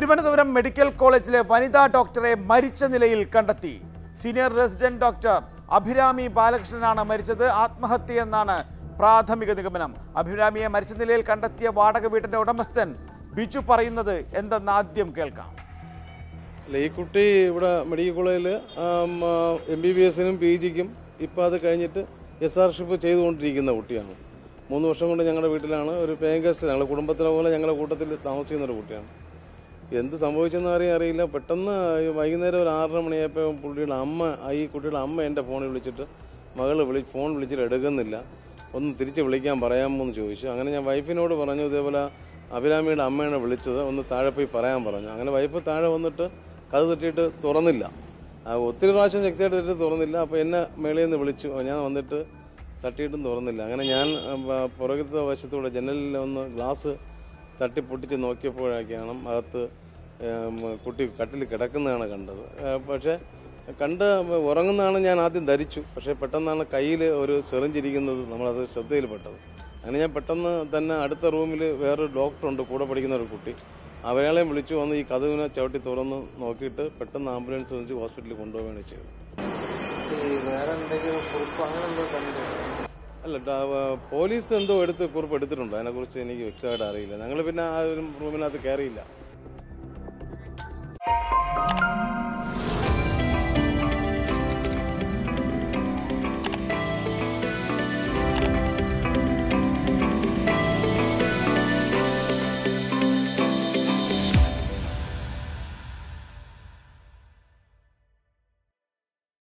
Thiruvananthapuram medical കോളേജിലെ വനിതാ ഡോക്ടറെ മരിച്ച നിലയിൽ കണ്ടെത്തി സീനിയർ റെസിഡന്റ് ഡോക്ടർ അഭിരാമി ബാലകൃഷ്ണനാണ് മരിച്ചത് ആത്മഹത്യ എന്നാണ് പ്രാഥമിക നിഗമനം അഭിരാമിയെ മരിച്ച നിലയിൽ കണ്ടെത്തിയ വാടക വീടിന്റെ ഉടമസ്ഥൻ ബിജു പറയുന്നത് എന്തെന്ന് ആദ്യം കേൾക്കാം അല്ല ഈ കുട്ടി ഇവിടെ മെഡിക്കൽ കോളേജിൽ എം ബി ബി എസിനും പി ജിക്കും ഇപ്പം അത് കഴിഞ്ഞിട്ട് എസ് ആർ ഷിപ്പ് ചെയ്തുകൊണ്ടിരിക്കുന്ന കുട്ടിയാണ് മൂന്ന് വർഷം കൊണ്ട് ഞങ്ങളുടെ വീട്ടിലാണ് ഒരു പേയിങ് ഗസ്റ്റ് ഞങ്ങളുടെ കുടുംബത്തിലെ പോലെ ഞങ്ങളുടെ കൂട്ടത്തിൽ താമസിക്കുന്ന ഒരു കുട്ടിയാണ് എന്ത് സംഭവിച്ചെന്ന് അറിയാൻ അറിയില്ല പെട്ടെന്ന് ഈ വൈകുന്നേരം ഒരു ആറര മണിയായപ്പോൾ പുള്ളിയുടെ അമ്മ ആ ഈ കുട്ടിയുടെ അമ്മ എൻ്റെ ഫോണിൽ വിളിച്ചിട്ട് മകൾ വിളി ഫോൺ വിളിച്ചിട്ട് എടുക്കുന്നില്ല ഒന്ന് തിരിച്ച് വിളിക്കാൻ പറയാമോ എന്ന് ചോദിച്ചു അങ്ങനെ ഞാൻ വൈഫിനോട് പറഞ്ഞു ഇതേപോലെ അഭിരാമിയുടെ അമ്മയാണ് വിളിച്ചത് ഒന്ന് താഴെ പോയി പറയാൻ പറഞ്ഞു അങ്ങനെ വൈഫ് താഴെ വന്നിട്ട് കഥ തട്ടിയിട്ട് തുറന്നില്ല ആ, ഒത്തിരി പ്രാവശ്യം ശക്തിയായിട്ട് തട്ടിയിട്ട് തുറന്നില്ല അപ്പോൾ എന്നെ മേളിൽ നിന്ന് വിളിച്ചു ഞാൻ വന്നിട്ട് തട്ടിയിട്ടും തുറന്നില്ല അങ്ങനെ ഞാൻ ആ, ബ- പുറകത്തെ വശത്തൂടെ ജനലിൽ ഒന്ന് ഗ്ലാസ് തട്ടി പൊട്ടിച്ച് നോക്കിയപ്പോഴൊക്കെയാണ് അകത്ത് ഏം, കുട്ടി കട്ടിൽ കിടക്കുന്നതാണ് കണ്ടത് ഏ, പക്ഷേ കണ്ട് ഉറങ്ങുന്നതാണ് ഞാൻ ആദ്യം ധരിച്ചു പക്ഷേ പെട്ടെന്നാണ് കയ്യിൽ ഒരു സിറിഞ്ചിരിക്കുന്നത് നമ്മളത് ശ്രദ്ധയിൽപ്പെട്ടത് അങ്ങനെ ഞാൻ പെട്ടെന്ന് തന്നെ അടുത്ത റൂമിൽ വേറൊരു ഡോക്ടറുണ്ട് കൂടെ പഠിക്കുന്ന ഒരു കുട്ടി അവരാളെയും വിളിച്ചു വന്ന് ഈ കഥവിനെ ചവിട്ടി തുറന്ന് നോക്കിയിട്ട് പെട്ടെന്ന് ആംബുലൻസ് വെച്ച് ഹോസ്പിറ്റലിൽ കൊണ്ടുപോവുകയാണ് ചെയ്തത് വേറെ എന്തെങ്കിലും കുറിപ്പ് അങ്ങനെ എന്തോ കണ്ടു അല്ല ഡ- പോലീസ് എന്തോ എടുത്ത് കുറിപ്പ് എടുത്തിട്ടുണ്ട് അതിനെക്കുറിച്ച് എനിക്ക് വ്യക്തമായിട്ട് അറിയില്ല ഞങ്ങൾ പിന്നെ ആ ഒരു റൂമിനകത്ത് കയറിയില്ല